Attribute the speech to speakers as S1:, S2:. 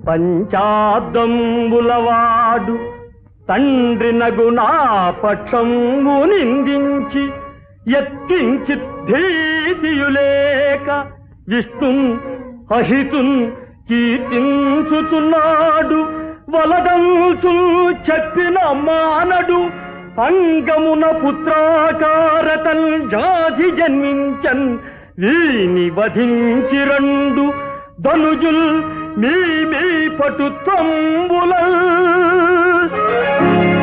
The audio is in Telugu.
S1: పంచాబ్దంబులవాడు తండ్రి నగు నా పక్షంబు నిందించి ఎత్తించి ధీతియులేక విష్ణున్ అహితున్ కీర్తించుచున్నాడు వలదంచు చెప్పిన మానడు అంగమున పుత్రాకారతల్ జాతి జన్మించన్ వీని వధించి రెండు ధనుజుల్ మీ మీ పటుత్వంబుల